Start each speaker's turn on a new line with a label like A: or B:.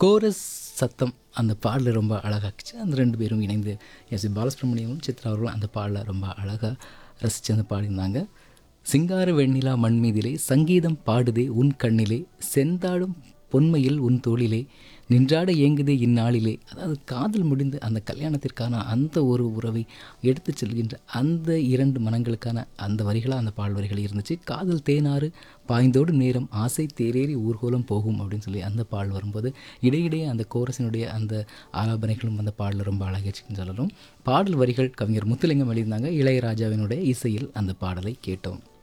A: chorus சத்தம் அந்த பாடல் ரொம்ப அழகாக்குச்சு அந்த ரெண்டு பேரும் இணைந்து எஸ் பாலசுப்ரமணியமும் சித்ரா அவர்களும் அந்த பாடலை ரொம்ப அழகாக ரசித்து அந்த பாடியிருந்தாங்க சிங்கார வெண்ணிலா மண்மீதிலே சங்கீதம் பாடுதே உன் கண்ணிலே செந்தாடும் பொன்மையில் உன் தோளிலே நின்றாட ஏங்குதே இந்நாளிலே அதாவது காதல் முடிந்து அந்த கல்யாணத்திற்கான அந்த ஒரு உறவை எடுத்துச் செல்கின்ற அந்த இரண்டு மனங்களுக்கான அந்த வரிகளாக அந்த பாடல் வரிகள் இருந்துச்சு காதல் தேனாறு பாய்ந்தோடு நேரம் ஆசை தேரேறி ஊர்கோலம் போகும் அப்படின்னு சொல்லி அந்த பாடல் வரும்போது இடையிடையே அந்த கோரசினுடைய அந்த ஆலாபனைகளும் அந்த பாடல் ரொம்ப அழகாச்சுன்னு சொல்லணும் பாடல் வரிகள் கவிஞர் முத்துலிங்கம் எழுதியிருந்தாங்க இளையராஜாவினுடைய இசையில் அந்த பாடலை கேட்டோம்